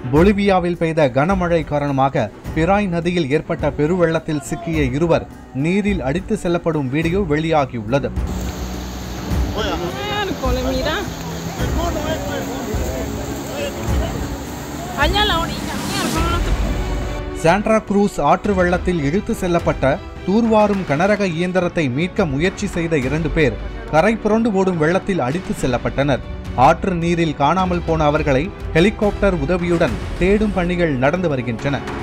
பொலிவியாவில் பெய்த கனமழை காரணமாக பிராய் நதியில் ஏற்பட்ட பெருவெள்ளத்தில் சிக்கிய இருவர் நீரில் அடித்து செல்லப்படும் வீடியோ வெளியாகியுள்ளது Miércoles, mira. Allá la orilla, miércoles. no te- Sandra Cruz ஆற்று வெள்ளத்தில் இழுத்து செல்லப்பட்ட தூர்வாரும் கனரக இயந்திரத்தை மீட்க முயற்சி செய்த இரண்டு பேர் கரை புரண்டு ஓடும் வெள்ளத்தில் அடித்து செல்லப்பட்டனர் ஆற்று நீரில் காணாமல் போன அவர்களை ஹெலிகாப்டர் உதவியுடன் தேடும் பணிகள் நடந்து வருகின்றன